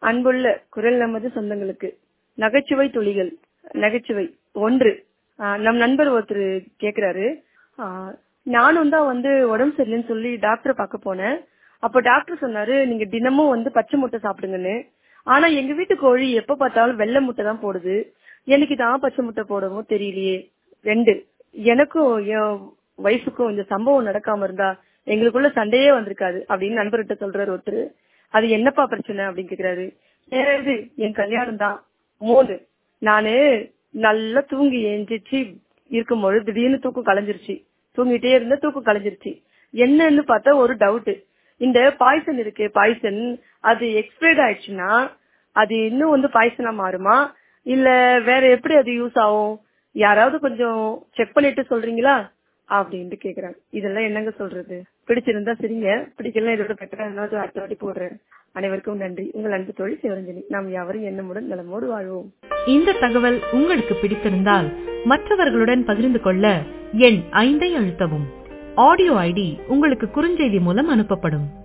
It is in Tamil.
அன்புள்ள குரல் நமது சொந்தங்களுக்கு நகைச்சுவை துளிகள் நகைச்சுவை ஒன்று ஆஹ் நம் நண்பர் ஒருத்தர் கேக்குறாரு ஆஹ் நானும் தான் வந்து உடம்பு சரியில்லைன்னு சொல்லி டாக்டரை பார்க்க போனேன் அப்ப டாக்டர் சொன்னாரு நீங்க தினமும் வந்து பச்சை முட்டை சாப்பிடுங்கன்னு ஆனா எங்க வீட்டு கோழி எப்ப பார்த்தாலும் வெள்ளை முட்டை தான் போடுது எனக்கு தான் பச்சை முட்டை போடவும் தெரியலையே ரெண்டு எனக்கும் என் வயசுக்கும் இந்த சம்பவம் நடக்காம இருந்தா எங்களுக்குள்ள சண்டையே வந்திருக்காது அப்படின்னு நண்பர்கிட்ட சொல்றாரு ஒருத்தர் அது என்னப்பா பிரச்சனை அப்படின்னு கேக்குறாரு ஏது என் கல்யாணம் தான் மூணு நானு நல்லா தூங்கி எந்திரிச்சு இருக்கும்பொழுது திடீர்னு தூக்கம் கலைஞ்சிருச்சு தூங்கிட்டே இருந்த தூக்கம் கலைஞ்சிருச்சு என்னன்னு பார்த்தா ஒரு டவுட் இந்த பாய்சன் இருக்கு பாய்சன் அது எக்ஸ்பைர்ட் ஆயிடுச்சுன்னா அது இன்னும் வந்து பாய்சனா மாறுமா இல்ல வேற எப்படி அது யூஸ் ஆகும் யாராவது கொஞ்சம் செக் பண்ணிட்டு சொல்றீங்களா அப்படின்ட்டு கேக்குறாங்க இதெல்லாம் என்னங்க சொல்றது பிடிச்சிருந்தா சரிங்க பிடிக்கலாம் இதோட பெட்டரா ஏதாவது அடுத்த வாட்டி போடுறேன் அனைவருக்கும் நன்றி உங்கள் அன்பு தொழில் சிவரஞ்சனி நாம் யாவரும் எண்ணமுடன் நலமோடு வாழ்வோம் இந்த தகவல் உங்களுக்கு பிடித்திருந்தால் மற்றவர்களுடன் பகிர்ந்து கொள்ள எண் ஐந்தை அழுத்தவும் ஆடியோ ஐடி உங்களுக்கு குறுஞ்செய்தி மூலம் அனுப்பப்படும்